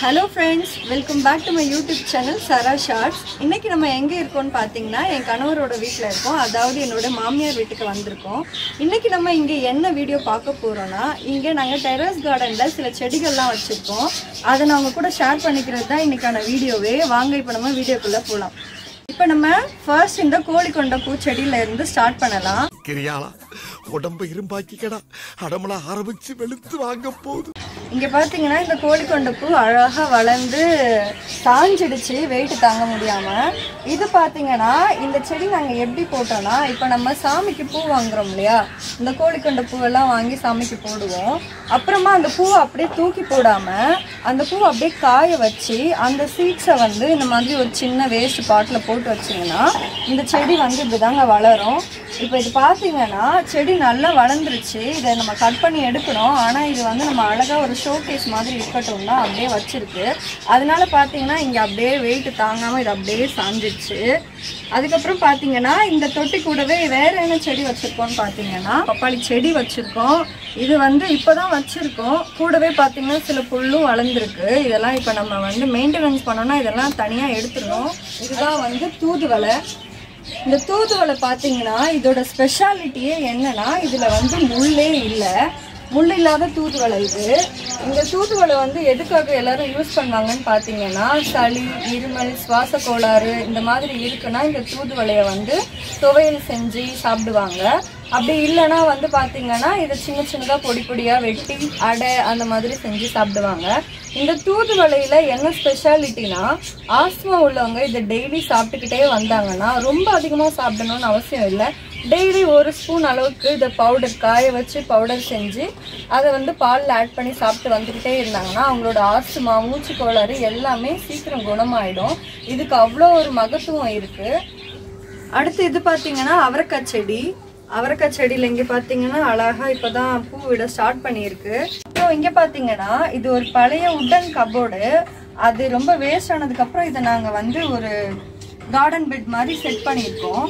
hello friends welcome back to my YouTube channel Sara shorts இன்னைக்கு நம்ம எங்கே இருக்கோம்னு பார்த்தீங்கன்னா என் கணவரோட வீட்டில் இருக்கோம் அதாவது என்னோட மாமியார் வீட்டுக்கு வந்திருக்கோம் இன்னைக்கு நம்ம இங்கே என்ன வீடியோ பார்க்க போகிறோம்னா இங்கே நாங்கள் டெரஸ் கார்டனில் சில செடிகள்லாம் வச்சுருக்கோம் அதை நான் உங்க கூட ஷேர் பண்ணிக்கிறது தான் இன்னைக்கான வீடியோவே வாங்க இப்போ நம்ம வீடியோக்குள்ளே போகலாம் இப்போ நம்ம ஃபர்ஸ்ட் இந்த கோழிக்கொண்ட பூச்செடியில இருந்து ஸ்டார்ட் பண்ணலாம் கிரியாளா உடம்ப இரும்பாக்கிக்கடா அடமல ஆரம்பிச்சு வெளுத்து வாங்க போகுது இங்க பாத்தீங்கன்னா இந்த கோழிக்கொண்ட பூ அழகா வளர்ந்து சாஞ்சிடுச்சு வெயிட் தாங்க முடியாம இது பாத்தீங்கன்னா இந்த செடி நாங்க எப்படி போட்டோம்னா இப்ப நம்ம சாமிக்கு பூ வாங்குறோம் இல்லையா இந்த கோழிக்கொண்ட பூவெல்லாம் வாங்கி சாமிக்கு போடுவோம் அப்புறமா அந்த பூவை அப்படியே தூக்கி போடாம அந்த பூவை அப்படியே காய வச்சு அந்த சீட்ஸை வந்து இந்த மாதிரி ஒரு சின்ன வேஸ்ட் பாட்டில் போட்டு வச்சிங்கன்னா இந்த செடி வந்து இப்படிதாங்க வளரும் இப்போ இது பார்த்தீங்கன்னா செடி நல்லா வளர்ந்துருச்சு இதை நம்ம கட் பண்ணி எடுக்கணும் ஆனால் இது வந்து நம்ம அழகாக ஒரு ஷோகேஸ் மாதிரி இருக்கட்டும் தான் அப்படியே வச்சிருக்கு அதனால பார்த்தீங்கன்னா இங்கே அப்படியே வெயிட் தாங்காமல் இது அப்படியே சாஞ்சிடுச்சு அதுக்கப்புறம் பார்த்தீங்கன்னா இந்த தொட்டி கூடவே வேற என்ன செடி வச்சிருக்கோம்னு பார்த்தீங்கன்னா பப்பாளி செடி வச்சிருக்கோம் இது வந்து இப்போதான் வச்சிருக்கோம் கூடவே பார்த்தீங்கன்னா சில புல்லும் வளர்ந்துருக்கு இதெல்லாம் இப்போ நம்ம வந்து மெயின்டெனன்ஸ் பண்ணோம்னா இதெல்லாம் தனியாக எடுத்துடணும் இதுதான் வந்து தூதுவளை இந்த தூதுவளை பார்த்தீங்கன்னா இதோட ஸ்பெஷாலிட்டியே என்னன்னா இதில் வந்து முள்ளே இல்லை முள் இல்லாத தூதுவளை இது இந்த தூதுவளை வந்து எதுக்காக எல்லாரும் யூஸ் பண்ணுவாங்கன்னு பார்த்தீங்கன்னா சளி இருமல் சுவாச கோளாறு இந்த மாதிரி இருக்குன்னா இந்த தூதுவளையை வந்து துவையல் செஞ்சு சாப்பிடுவாங்க அப்படி இல்லைன்னா வந்து பார்த்தீங்கன்னா இதை சின்ன சின்னதாக பொடி பொடியாக வெட்டி அடை அந்த மாதிரி செஞ்சு சாப்பிடுவாங்க இந்த தூதுவளையில என்ன ஸ்பெஷாலிட்டினா ஆஸ்மா உள்ளவங்க இதை டெய்லி சாப்பிட்டுக்கிட்டே வந்தாங்கன்னா ரொம்ப அதிகமாக சாப்பிடணும்னு அவசியம் இல்லை டெய்லி ஒரு ஸ்பூன் அளவுக்கு இதை பவுடர் காய வச்சு பவுடர் செஞ்சு அதை வந்து பாலில் ஆட் பண்ணி சாப்பிட்டு வந்துக்கிட்டே இருந்தாங்கன்னா அவங்களோட ஆஸ்துமா மூச்சு கோளாறு எல்லாமே சீக்கிரம் குணமாயிடும் இதுக்கு அவ்வளோ ஒரு மகத்துவம் இருக்கு அடுத்து இது பார்த்தீங்கன்னா அவரைக்காய் செடி அவரைக்காய் செடியில் இங்கே பார்த்தீங்கன்னா அழகா இப்போதான் பூ விட ஸ்டார்ட் பண்ணியிருக்கு அப்புறம் இங்கே பார்த்தீங்கன்னா இது ஒரு பழைய உட்டன் கபோர்டு அது ரொம்ப வேஸ்ட் ஆனதுக்கப்புறம் இதை நாங்கள் வந்து ஒரு கார்டன் பெட் மாதிரி செட் பண்ணியிருக்கோம்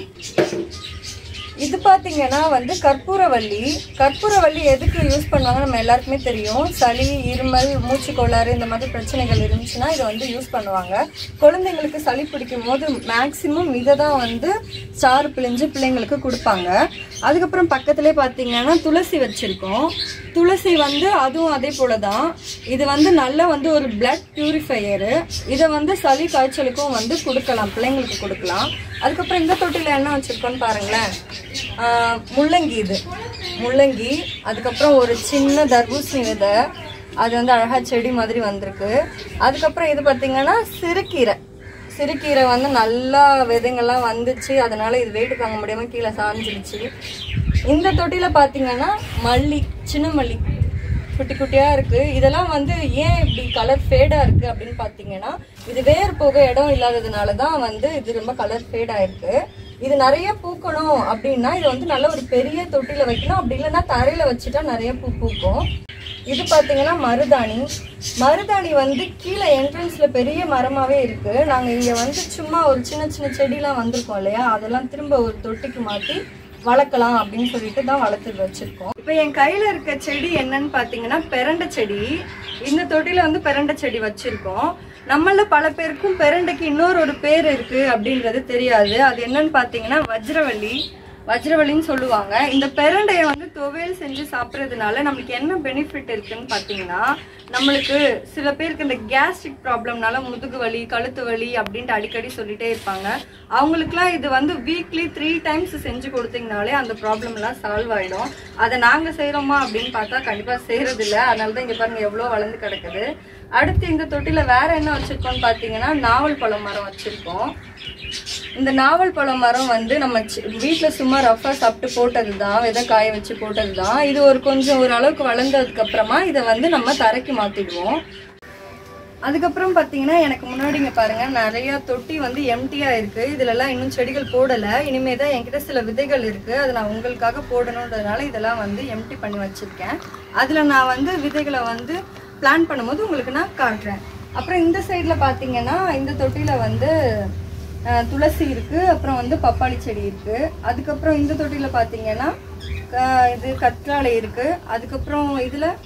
இது பார்த்தீங்கன்னா வந்து கற்பூரவள்ளி கற்பூரவள்ளி எதுக்கு யூஸ் பண்ணுவாங்க நம்ம எல்லாருக்குமே தெரியும் சளி இருமல் மூச்சு கோளாறு இந்த மாதிரி பிரச்சனைகள் இருந்துச்சுன்னா இதை வந்து யூஸ் பண்ணுவாங்க குழந்தைங்களுக்கு சளி பிடிக்கும் போது மேக்சிமம் இதை தான் வந்து சாறு பிழிஞ்சு பிள்ளைங்களுக்கு கொடுப்பாங்க அதுக்கப்புறம் பக்கத்துலேயே பார்த்தீங்கன்னா துளசி வச்சுருக்கோம் துளசி வந்து அதுவும் அதே போல தான் இது வந்து நல்ல வந்து ஒரு பிளட் பியூரிஃபையரு இதை வந்து சளி காய்ச்சலுக்கும் வந்து கொடுக்கலாம் பிள்ளைங்களுக்கு கொடுக்கலாம் அதுக்கப்புறம் இந்த தொட்டியில் என்ன வச்சுருக்கோன்னு பாருங்களேன் ஆஹ் முள்ளங்கி இது முள்ளங்கி அதுக்கப்புறம் ஒரு சின்ன தர்பூசணி விதை அது வந்து அழகா செடி மாதிரி வந்திருக்கு அதுக்கப்புறம் இது பார்த்தீங்கன்னா சிறுகீரை சிறுகீரை வந்து நல்லா விதைங்கள்லாம் வந்துச்சு அதனால இது வெயிட் தாங்க முடியாம கீழே சாஞ்சிருச்சு இந்த தொட்டியில பார்த்தீங்கன்னா மல்லி சின்ன மல்லி குட்டி குட்டியா இருக்கு இதெல்லாம் வந்து ஏன் இப்படி கலர் ஃபேடா இருக்கு அப்படின்னு பாத்தீங்கன்னா இது வேர் போக இடம் இல்லாததுனால தான் வந்து இது ரொம்ப கலர் ஃபேட் ஆயிருக்கு இது நிறைய பூக்கணும் அப்படின்னா இது வந்து நல்ல ஒரு பெரிய தொட்டில வைக்கணும் அப்படி இல்லைன்னா தரையில வச்சுட்டா நிறைய பூ பூக்கும் இது பாத்தீங்கன்னா மருதாணி மருதாணி வந்து கீழே என்ட்ரன்ஸ்ல பெரிய மரமாவே இருக்கு நாங்க இங்க வந்து சும்மா ஒரு சின்ன சின்ன செடிலாம் வந்திருக்கோம் இல்லையா அதெல்லாம் திரும்ப ஒரு தொட்டிக்கு மாத்தி வளர்க்கலாம் அப்படின்னு சொல்லிட்டு தான் வளர்த்து வச்சிருக்கோம் இப்போ என் கையில இருக்க செடி என்னன்னு பாத்தீங்கன்னா பெரண்டை செடி இந்த தொட்டில வந்து பெரண்டை செடி வச்சிருக்கோம் நம்மள பல பேருக்கும் பெரண்டைக்கு இன்னொரு ஒரு பேர் இருக்கு அப்படின்றது தெரியாது அது என்னன்னு பாத்தீங்கன்னா வஜ்ரவள்ளி வஜ்ரவள்ளின்னு சொல்லுவாங்க இந்த பெரண்டையை வந்து துவையல் செஞ்சு சாப்பிட்றதுனால நம்மளுக்கு என்ன பெனிஃபிட் இருக்குன்னு பார்த்தீங்கன்னா நம்மளுக்கு சில பேருக்கு இந்த கேஸ்ட்ரிக் ப்ராப்ளம்னால முதுகு வலி கழுத்து வலி அப்படின்ட்டு அடிக்கடி சொல்லிட்டே இருப்பாங்க அவங்களுக்குலாம் இது வந்து வீக்லி த்ரீ டைம்ஸ் செஞ்சு கொடுத்தீங்கனாலே அந்த ப்ராப்ளம்லாம் சால்வ் ஆயிடும் அதை நாங்கள் செய்கிறோமா அப்படின்னு பார்த்தா கண்டிப்பாக செய்கிறதில்ல அதனால தான் இங்கே பாருங்க எவ்வளோ வளர்ந்து கிடக்குது அடுத்து இந்த தொட்டில வேற என்ன வச்சிருக்கோம்னு பார்த்தீங்கன்னா நாவல் பழம் மரம் வச்சிருக்கோம் இந்த நாவல் பழம் மரம் வந்து நம்ம சி- வீட்ல சும்மா ரஃபா சாப்பிட்டு போட்டது தான் விதை காய வச்சு போட்டது தான் இது ஒரு கொஞ்சம் ஒரு அளவுக்கு வளர்ந்ததுக்கு அப்புறமா இதை வந்து நம்ம தரைக்கு மாத்திடுவோம் அதுக்கப்புறம் பார்த்தீங்கன்னா எனக்கு முன்னாடி இங்க பாருங்க நிறைய தொட்டி வந்து எம்டியா இருக்கு இதுல எல்லாம் இன்னும் செடிகள் போடல இனிமே தான் என்கிட்ட சில விதைகள் இருக்கு அதை நான் உங்களுக்காக போடணுன்றதுனால இதெல்லாம் வந்து எம்டி பண்ணி வச்சிருக்கேன் அதுல நான் வந்து விதைகளை வந்து பிளான் பண்ணும்போது உங்களுக்கு நான் காட்டுறேன் அப்புறம் இந்த சைடுல பாத்தீங்கன்னா இந்த தொட்டில வந்து அஹ், துளசி இருக்கு அப்புறம் வந்து பப்பாளி செடி இருக்கு அதுக்கப்புறம் இந்த தொட்டில பாத்தீங்கன்னா அஹ், இது கற்றாழை இருக்கு அதுக்கப்புறம் இதுல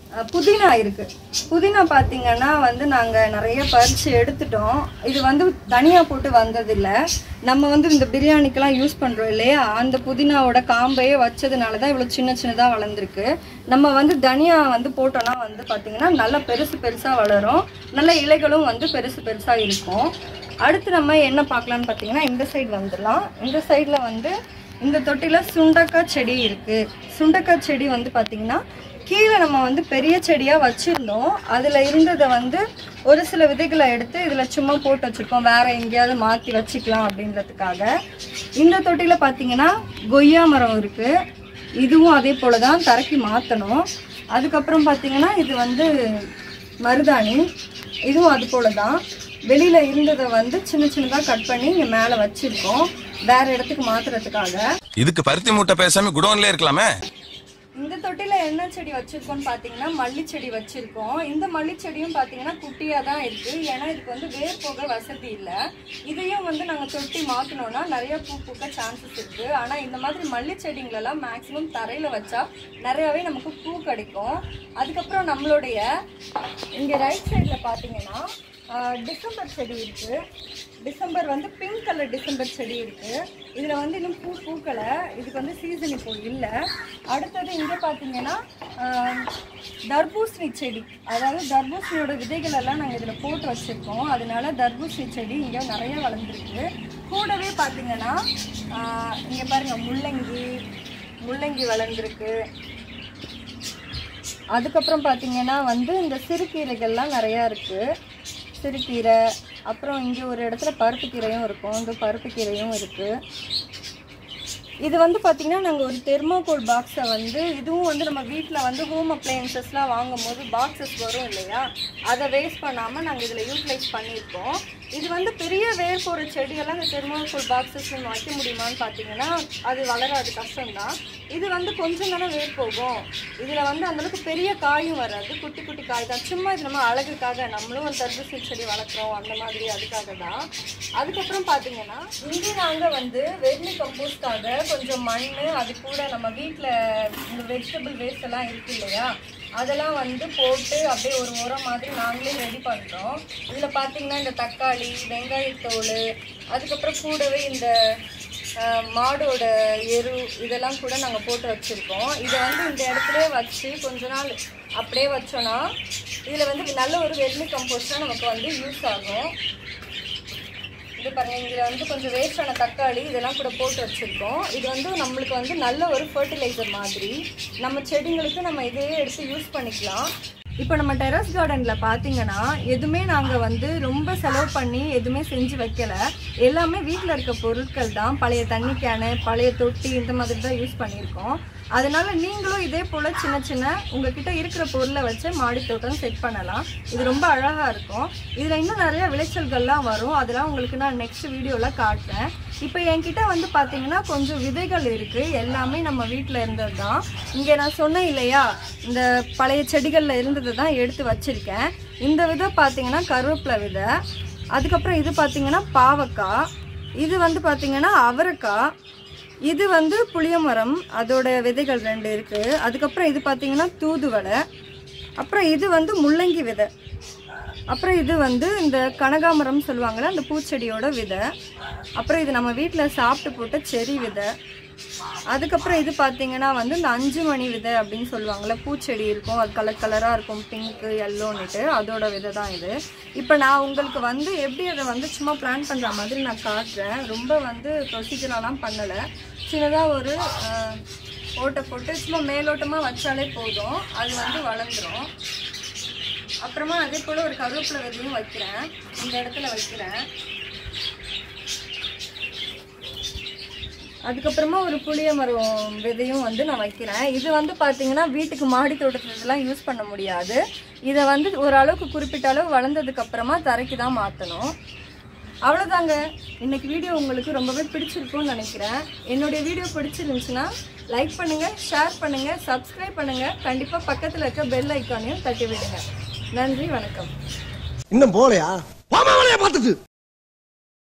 அஹ் புதினா இருக்கு புதினா பார்த்தீங்கன்னா வந்து நாங்கள் நிறைய பறித்து எடுத்துட்டோம் இது வந்து தனியாக போட்டு வந்ததில்ல நம்ம வந்து இந்த பிரியாணிக்கெல்லாம் யூஸ் பண்ணுறோம் இல்லையா அந்த புதினாவோட காம்பையே வச்சதுனால தான் இவ்வளோ சின்ன சின்னதாக வளர்ந்துருக்கு நம்ம வந்து தனியா வந்து போட்டோம்னா வந்து பார்த்தீங்கன்னா நல்லா பெருசு பெருசாக வளரும் நல்ல இலைகளும் வந்து பெருசு பெருசாக இருக்கும் அடுத்து நம்ம என்ன பார்க்கலான்னு பார்த்தீங்கன்னா இந்த சைடு வந்துடலாம் இந்த சைடில் வந்து இந்த தொட்டியில் சுண்டக்காய் செடி இருக்குது சுண்டக்காய் செடி வந்து பார்த்தீங்கன்னா கீழே நம்ம வந்து பெரிய செடியாக வச்சுருந்தோம் அதில் இருந்ததை வந்து ஒரு சில விதைகளை எடுத்து இதில் சும்மா போட்டு வச்சுருக்கோம் வேற எங்கேயாவது மாற்றி வச்சுக்கலாம் அப்படின்றதுக்காக இந்த தொட்டியில் பார்த்தீங்கன்னா கொய்யா மரம் இருக்குது இதுவும் அதே போல தான் தரைக்கு மாற்றணும் அதுக்கப்புறம் பார்த்தீங்கன்னா இது வந்து மருதாணி இதுவும் அது போல தான் வெளியில் இருந்ததை வந்து சின்ன சின்னதாக கட் பண்ணி இங்கே மேலே வச்சுருக்கோம் வேற இடத்துக்கு மாற்றுறதுக்காக இதுக்கு பருத்தி மூட்டை பேசாம குடோன்ல இருக்கலாமே இந்த தொட்டில என்ன செடி வச்சிருக்கோம்னு பாத்தீங்கன்னா மல்லி செடி வச்சிருக்கோம் இந்த மல்லி செடியும் பாத்தீங்கன்னா குட்டியா தான் இருக்கு ஏன்னா இதுக்கு வந்து வேர் போக வசதி இல்ல இதையும் வந்து நாங்க தொட்டி மாத்தணும்னா நிறைய பூ பூக்க சான்சஸ் இருக்கு ஆனா இந்த மாதிரி மல்லி செடிங்களெல்லாம் மேக்சிமம் தரையில வச்சா நிறையவே நமக்கு பூ கிடைக்கும் அதுக்கப்புறம் நம்மளுடைய இங்க ரைட் சைடுல பாத்தீங்கன்னா ஆஹ், டிசம்பர் செடி இருக்கு டிசம்பர் வந்து பிங்க் கலர் டிசம்பர் செடி இருக்கு இதுல வந்து இன்னும் பூ பூக்கலை இதுக்கு வந்து சீசன் இப்போ இல்லை அடுத்தது இங்க பாத்தீங்கன்னா ஆஹ், தர்பூசணி செடி அதாவது தர்பூசணியோட விதைகள் எல்லாம் நாங்கள் இதில் போட்டு வச்சிருக்கோம் அதனால தர்பூசணி செடி இங்கே நிறைய வளர்ந்துருக்கு கூடவே பார்த்தீங்கன்னா ஆஹ், இங்க பாருங்க முள்ளங்கி முள்ளங்கி வளர்ந்துருக்கு அதுக்கப்புறம் பார்த்தீங்கன்னா வந்து இந்த சிறுகீரைகள்லாம் நிறையா இருக்குது சிறுகீரை அப்புறம் இங்கே ஒரு இடத்துல பருப்பு கீரையும் இருக்கும் இந்த பருப்பு கீரையும் இருக்குது இது வந்து பார்த்தீங்கன்னா நாங்கள் ஒரு தெர்மோகோல் பாக்ஸை வந்து இதுவும் வந்து நம்ம வீட்டில் வந்து ஹோம் அப்ளையன்சஸ்லாம் வாங்கும் போது பாக்ஸஸ் வரும் இல்லையா அதை வேஸ்ட் பண்ணாமல் நாங்கள் இதில் யூட்டிலைஸ் பண்ணியிருக்கோம் இது வந்து பெரிய வேர் போகிற செடியெல்லாம் இந்த தெர்மோகோல் பாக்ஸஸ் நம்ம வைக்க முடியுமான்னு பார்த்தீங்கன்னா அது வளராது கஷ்டம்தான் இது வந்து கொஞ்சம் தானே வேர் போகும் இதில் வந்து அந்தளவுக்கு பெரிய காயும் வராது குட்டி குட்டி காய் தான் சும்மா இது நம்ம அழகுக்காக நம்மளும் ஒரு தர்பூசணி செடி வளர்க்குறோம் அந்த மாதிரி அதுக்காக தான் அதுக்கப்புறம் பார்த்தீங்கன்னா இங்கே நாங்கள் வந்து வெர்மி கம்போஸ்ட்காக கொஞ்சம் மண் அது கூட நம்ம வீட்டில் இந்த வெஜிடபிள் வேஸ்ட் எல்லாம் இருக்கு இல்லையா அதெல்லாம் வந்து போட்டு அப்படியே ஒரு உரம் மாதிரி நாங்களே ரெடி பண்ணுறோம் இதில் பார்த்தீங்கன்னா இந்த தக்காளி வெங்காயத்தோல் அதுக்கப்புறம் கூடவே இந்த அஹ், மாடோட எரு இதெல்லாம் கூட நாங்கள் போட்டு வச்சுருக்கோம் இதை வந்து இந்த இடத்துல வச்சு கொஞ்ச நாள் அப்படியே வச்சோன்னா இதில் வந்து நல்ல ஒரு வெர்மி கம்போஸ்டாக நமக்கு வந்து யூஸ் ஆகும் இது பாருங்க இதில் வந்து கொஞ்சம் வேஸ்டான தக்காளி இதெல்லாம் கூட போட்டு வச்சுருக்கோம் இது வந்து நம்மளுக்கு வந்து நல்ல ஒரு ஃபர்டிலைசர் மாதிரி நம்ம செடிங்களுக்கு நம்ம இதையே எடுத்து யூஸ் பண்ணிக்கலாம் இப்போ நம்ம டெரஸ் கார்டனில் பார்த்தீங்கன்னா எதுவுமே நாங்கள் வந்து ரொம்ப செலவு பண்ணி எதுவுமே செஞ்சு வைக்கல எல்லாமே வீட்டில் இருக்க பொருட்கள் தான் பழைய தண்ணி கேனு பழைய தொட்டி இந்த மாதிரி தான் யூஸ் பண்ணியிருக்கோம் அதனால நீங்களும் இதே போல் சின்ன சின்ன உங்ககிட்ட இருக்கிற பொருளை வச்சு மாடி தோட்டம் செட் பண்ணலாம் இது ரொம்ப அழகாக இருக்கும் இதில் இன்னும் நிறைய விளைச்சல்கள்லாம் வரும் அதெல்லாம் உங்களுக்கு நான் நெக்ஸ்ட் வீடியோவில் காட்டுறேன் இப்போ என்கிட்ட வந்து பார்த்தீங்கன்னா கொஞ்சம் விதைகள் இருக்குது எல்லாமே நம்ம வீட்டில் இருந்தது தான் இங்கே நான் சொன்னேன் இல்லையா இந்த பழைய செடிகளில் இருந்தது தான் எடுத்து வச்சுருக்கேன் இந்த விதை பார்த்தீங்கன்னா கருவேப்பிலை விதை அதுக்கப்புறம் இது பார்த்தீங்கன்னா பாவக்காய் இது வந்து பார்த்தீங்கன்னா அவரைக்காய் இது வந்து புளியமரம் அதோட விதைகள் ரெண்டு இருக்குது அதுக்கப்புறம் இது பார்த்தீங்கன்னா தூதுவளை அப்புறம் இது வந்து முள்ளங்கி விதை அப்புறம் இது வந்து இந்த கனகாமரம் சொல்லுவாங்கள்ல அந்த பூச்செடியோட விதை அப்புறம் இது நம்ம வீட்டில் சாப்பிட்டு போட்ட செரி விதை அதுக்கப்புறம் இது பார்த்தீங்கன்னா வந்து இந்த அஞ்சு மணி விதை அப்படின்னு சொல்லுவாங்கள்ல பூச்செடி இருக்கும் அது கலர் கலராக இருக்கும் பிங்க்கு எல்லோன்னுட்டு அதோட விதை தான் இது இப்போ நான் உங்களுக்கு வந்து எப்படி அதை வந்து சும்மா பிளான் பண்ணுற மாதிரி நான் காட்டுறேன் ரொம்ப வந்து ப்ரொசீஜரெலாம் பண்ணலை சின்னதாக ஒரு அஹ், ஓட்டை போட்டு சும்மா மேலோட்டமாக வச்சாலே போதும் அது வந்து வளர்ந்துரும் அப்புறமா அதே போல் ஒரு கருவேப்பிலை விதையும் வைக்கிறேன் இந்த இடத்துல வைக்கிறேன் அதுக்கப்புறமா ஒரு புளிய மரம் விதையும் வந்து நான் வைக்கிறேன் இது வந்து பார்த்தீங்கன்னா வீட்டுக்கு மாடி தோட்டத்துலலாம் யூஸ் பண்ண முடியாது இதை வந்து ஓரளவுக்கு குறிப்பிட்ட அளவு வளர்ந்ததுக்கு அப்புறமா தரைக்கு தான் மாற்றணும் அவ்வளோதாங்க இன்னைக்கு வீடியோ உங்களுக்கு ரொம்பவே பிடிச்சிருக்கும்னு நினைக்கிறேன் என்னுடைய வீடியோ பிடிச்சிருந்துச்சுன்னா லைக் பண்ணுங்க ஷேர் பண்ணுங்க சப்ஸ்கிரைப் பண்ணுங்க கண்டிப்பாக பக்கத்தில் இருக்க பெல் ஐக்கானையும் தட்டி விடுங்க நன்றி வணக்கம் இன்னும் போலையா பார்த்துட்டு